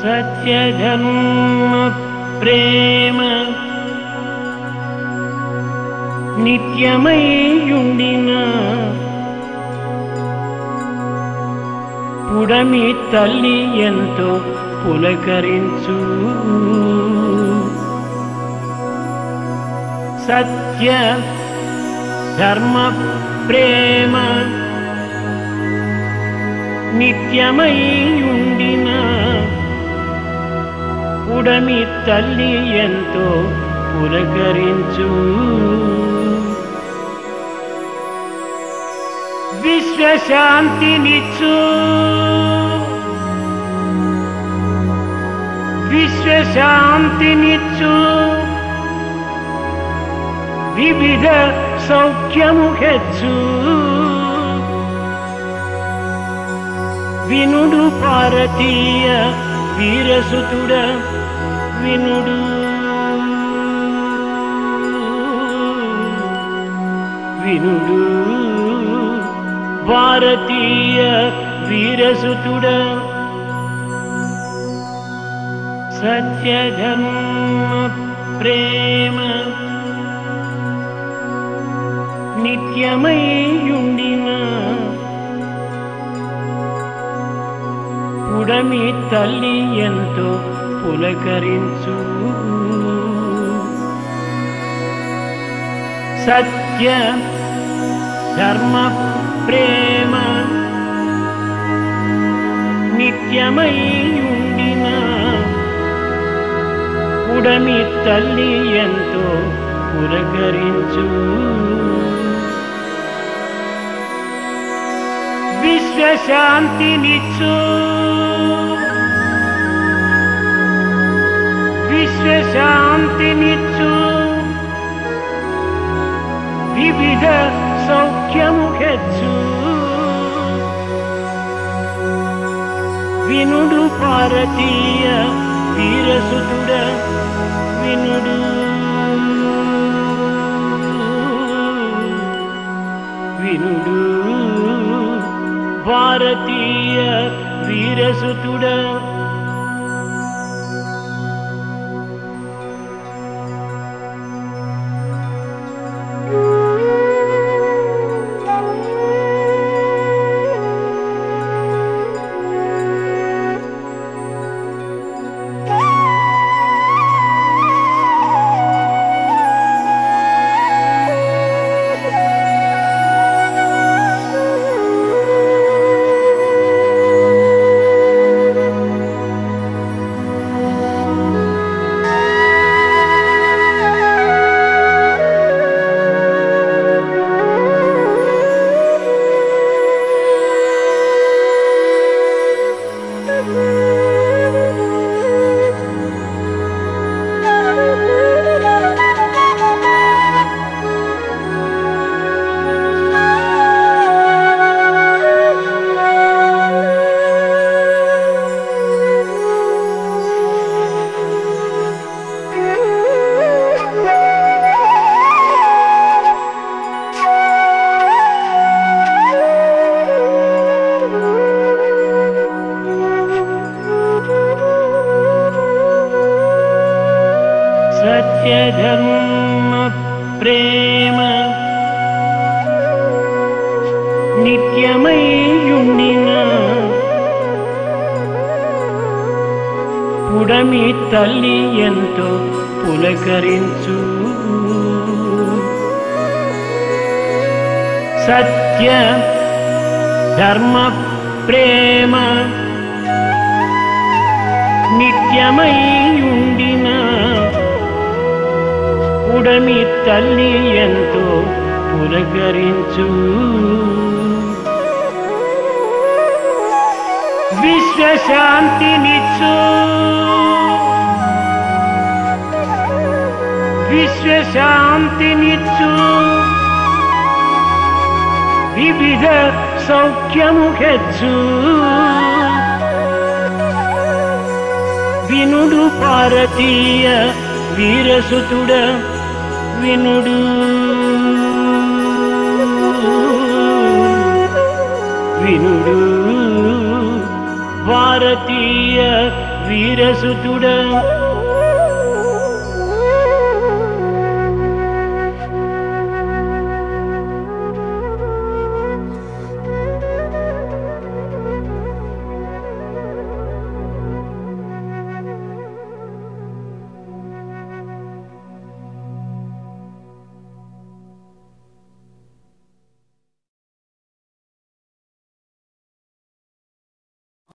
సత్యధర్మ ప్రేమ నిత్యమయ్యుండిన పుడమి తల్లి ఎంతో పులకరించు సత్య ధర్మ ప్రేమ నిత్యమయ్యుండిన ఉడమి తల్లి ఎంతో పులకరించు విశ్వశాంతినిచ్చు విశ్వశాంతినిచ్చు వివిధ సౌఖ్యము హెచ్చు వినుడు భారతీయ వీరసుతుడ వినుడు వినుడు భారతీయ వీరసుతుడ సత్యధర్మ ప్రేమ నిత్యమయ్యుండిన పుడమి తల్లి ఎంతో పులకరించు సత్య ధర్మ ప్రేమ నిత్యమయ్యుండిన ఉడమి తల్లి ఎంతో పులకరించు విశ్వశాంతినిచ్చు విశ్వశాంతినిచ్చు వివిధ సౌఖ్యము హెచ్చు వినుడు భారతీయ వీరసుతుడ వినుడు వినుడు భారతీయ వీరసుతుడ సత్యధర్మ ప్రేమ నిత్యమయ్యుండిన పుడమి తల్లి ఎంతో పులకరించు సత్య ధర్మ ప్రేమ నిత్యమయ్యుండిన ఉడమి తల్లి ఎంతో పులకరించు విశ్వశాంతినిచ్చు విశ్వశాంతినిచ్చు వివిధ సౌఖ్యము హెచ్చు వినుడు భారతీయ వీరసుతుడ వినుడు వినుడు భారతీయ వీరసుతుడ